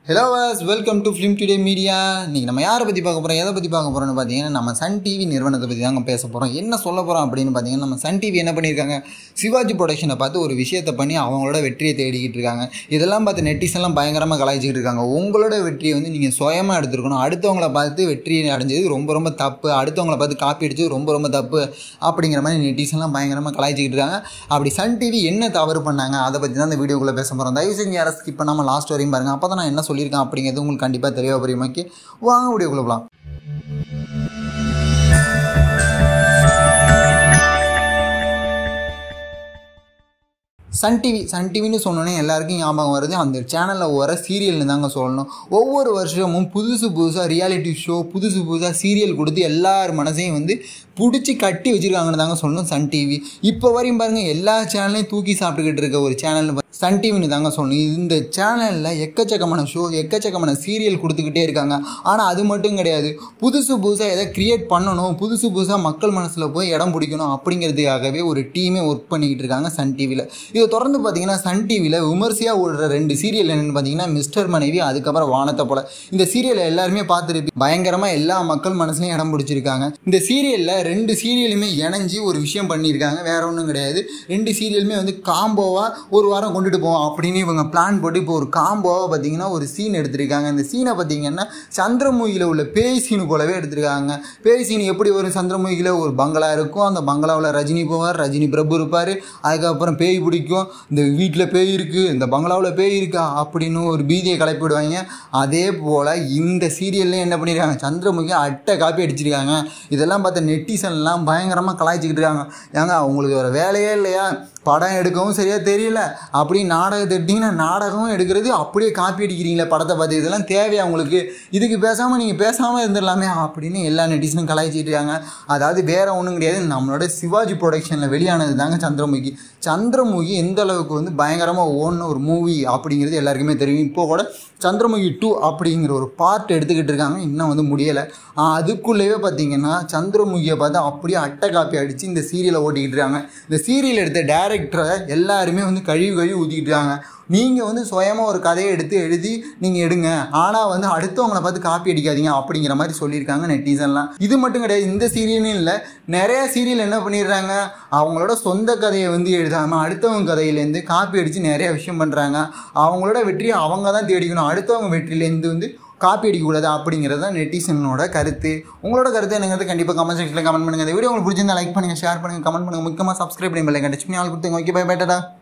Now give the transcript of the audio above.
hello was welcome to film today media இன்றைக்கி நம்ம யாரை பற்றி பார்க்க போகிறோம் எதை பற்றி பார்க்க போகிறோம்னு பார்த்தீங்கன்னா நம்ம சன் டிவி நிறுவனத்தை பற்றி தாங்க பேச போகிறோம் என்ன சொல்ல போகிறோம் அப்படின்னு பார்த்தீங்கன்னா நம்ம சன் டிவி என்ன பண்ணியிருக்காங்க சிவாஜி ப்ரொடக்ஷனை பார்த்து ஒரு விஷயத்தை பண்ணி அவங்களோட வெற்றியை தேடிக்கிட்டு இருக்காங்க இதெல்லாம் பார்த்து நெட்டிஸ் எல்லாம் பயங்கரமாக கலாய்ச்சிக்கிட்டு இருக்காங்க உங்களோட வெற்றியை வந்து நீங்கள் சுயமாக எடுத்துருக்கணும் அடுத்தவங்கள பார்த்து வெற்றி அடைஞ்சது ரொம்ப ரொம்ப தப்பு அடுத்தவங்கள பார்த்து காப்பி அடிச்சது ரொம்ப ரொம்ப தப்பு அப்படிங்கிற மாதிரி நெட்டிஸ் எல்லாம் பயங்கரமாக கலாய்ச்சிக்கிட்டு இருக்காங்க அப்படி சன் டிவி என்ன தவறு பண்ணாங்க அதை பற்றி தான் இந்த வீடியோக்குள்ளே பேச போகிறோம் தயவு செஞ்சு யாரை ஸ்கிப் பண்ணாமல் லாஸ்ட் வரையும் பாருங்கள் அப்போ தான் நான் என்ன சொல்லியிருக்கேன் அப்படிங்கிறது உங்களுக்கு கண்டிப்பாக தெரிய புரியுமாக்கி வாங்க வீடியோக்குள்ளே போகலாம் சன் டிவி சன் டிவின்னு சொன்னோன்னே எல்லாருக்கும் ஞாபகம் வருது அந்த சேனலில் வர சீரியல்னு தாங்க சொல்லணும் ஒவ்வொரு வருஷமும் புதுசு புதுசாக ரியாலிட்டி ஷோ புதுசு புதுசாக சீரியல் கொடுத்து எல்லார் மனசையும் வந்து பிடிச்சி கட்டி வச்சுருக்காங்கன்னு தாங்க சொல்லணும் சன் டிவி இப்போ வரையும் பாருங்கள் எல்லா சேனலையும் தூக்கி சாப்பிட்டுக்கிட்டு இருக்க ஒரு சேனல் சன் டிவின்னு தாங்க சொல்லணும் இந்த சேனலில் எக்கச்சக்கமான ஷோ எக்கச்சக்கமான சீரியல் கொடுத்துக்கிட்டே இருக்காங்க ஆனால் அது மட்டும் கிடையாது புதுசு புதுசாக எதை க்ரியேட் பண்ணணும் புதுசு புதுசாக மக்கள் மனசில் போய் இடம் பிடிக்கணும் அப்படிங்கிறதுக்காகவே ஒரு டீமே ஒர்க் பண்ணிக்கிட்டு இருக்காங்க சன் டிவியில் இதை தொடர்ந்து பார்த்தீங்கன்னா சன் டிவியில் விமர்சையாக ஓடுற ரெண்டு சீரியல் என்னென்னு பார்த்தீங்கன்னா மிஸ்டர் மனைவி அதுக்கப்புறம் வானத்தை போல இந்த சீரியலை எல்லாருமே பார்த்துருப்பீங்க பயங்கரமாக எல்லா மக்கள் மனசுலையும் இடம் பிடிச்சிருக்காங்க இந்த சீரியலில் ரெண்டு சீரியலுமே இணைஞ்சு ஒரு விஷயம் பண்ணியிருக்காங்க வேற ஒன்றும் கிடையாது ரெண்டு சீரியலுமே வந்து காம்போவாக ஒரு வாரம் கொண்டுட்டு போவோம் அப்படின்னு இவங்க பிளான் போட்டு இப்போ ஒரு காம்போவாக பார்த்தீங்கன்னா ஒரு சீன் எடுத்திருக்காங்க இந்த சீனை பார்த்தீங்கன்னா சந்திரமுகியில் உள்ள பேய் சீனு போலவே எடுத்திருக்காங்க பேய் சீன் எப்படி வரும் சந்திரமுகியில் ஒரு பங்களா இருக்கும் அந்த பங்களாவில் ரஜினி போவார் ரஜினி பிரபு இருப்பார் அதுக்கப்புறம் பேய் பிடிக்கும் இந்த வீட்டில் பேய் இருக்குது இந்த பங்களாவில் பேய் இருக்கா அப்படின்னு ஒரு பீதியை கிளப்பி விடுவாங்க அதே போல் இந்த சீரியல்லையும் என்ன பண்ணியிருக்காங்க சந்திரமுகி அட்டை காப்பி அடிச்சிருக்காங்க இதெல்லாம் பார்த்த நெட்டிசன்லாம் பயங்கரமாக கலாய்ச்சிக்கிட்டு இருக்காங்க ஏங்க அவங்களுக்கு ஒரு வேலையே இல்லையா படம் எடுக்கவும் சரியாக தெரியல அப்படி நாடகத்தை எடுத்தீங்கன்னா நாடகமும் எடுக்கிறது அப்படியே காப்பி அடிக்கிறீங்களே படத்தை பார்த்து இதெல்லாம் தேவையா உங்களுக்கு இதுக்கு பேசாமல் நீங்கள் பேசாமல் இருந்துடலாமே அப்படின்னு எல்லா நெட்டிசனும் கலாய்ச்சிட்டு இருக்காங்க அதாவது வேற ஒன்றும் கிடையாது நம்மளோட சிவாஜி ப்ரொடக்ஷனில் வெளியானது தாங்க சந்திரமுகி சந்திரமுகி எந்த அளவுக்கு வந்து பயங்கரமாக ஓடின ஒரு மூவி அப்படிங்கிறது எல்லாருக்குமே தெரியும் இப்போ கூட சந்திரமுகி டூ அப்படிங்கிற ஒரு பார்ட் எடுத்துக்கிட்டு இருக்காங்க இன்னும் வந்து முடியலை அதுக்குள்ளேயே பார்த்தீங்கன்னா சந்திரமுகியை பார்த்து அப்படியே அட்டை காப்பி அடித்து இந்த சீரியலை ஓட்டிக்கிட்டு இருக்காங்க இந்த சீரியல் எடுத்த டேரக்டரை எல்லாருமே வந்து கழுவி கழுவி ஊற்றிக்கிட்டு இருக்காங்க நீங்கள் வந்து சுயமாக ஒரு கதையை எடுத்து எழுதி நீங்கள் எடுங்க ஆனால் வந்து அடுத்தவங்களை பார்த்து காப்பி அடிக்காதீங்க அப்படிங்கிற மாதிரி சொல்லியிருக்காங்க நெட்டிசன்லாம் இது மட்டும் கிடையாது இந்த சீரியலும் இல்லை நிறைய சீரியல் என்ன பண்ணிடுறாங்க அவங்களோட சொந்த கதையை வந்து எழுதாமல் அடுத்தவங்க கதையிலேருந்து காப்பி அடித்து நிறைய விஷயம் பண்ணுறாங்க அவங்களோட வெற்றியை அவங்க தான் தேடிக்கணும் அடுத்தவங்க வெற்றியிலேருந்து வந்து காப்பி அடிக்கக்கூடாது அப்படிங்கிறது தான் நெட்டிசனோட கருத்து உங்களோட கருத்து என்னங்கிறது கண்டிப்பாக கமெண்ட் செக்ஷனில் கமெண்ட் பண்ணுங்கள் இந்த வீடியோ உங்களுக்கு பிடிச்சிருந்தா லைக் பண்ணுங்கள் ஷேர் பண்ணுங்கள் கமெண்ட் பண்ணுங்கள் முக்கியமாக சப்ஸ்கிரைப் பண்ணி பெல்லை கண்டிச்சு ஆள் கொடுத்துங்க ஓகே பை பேட்டடா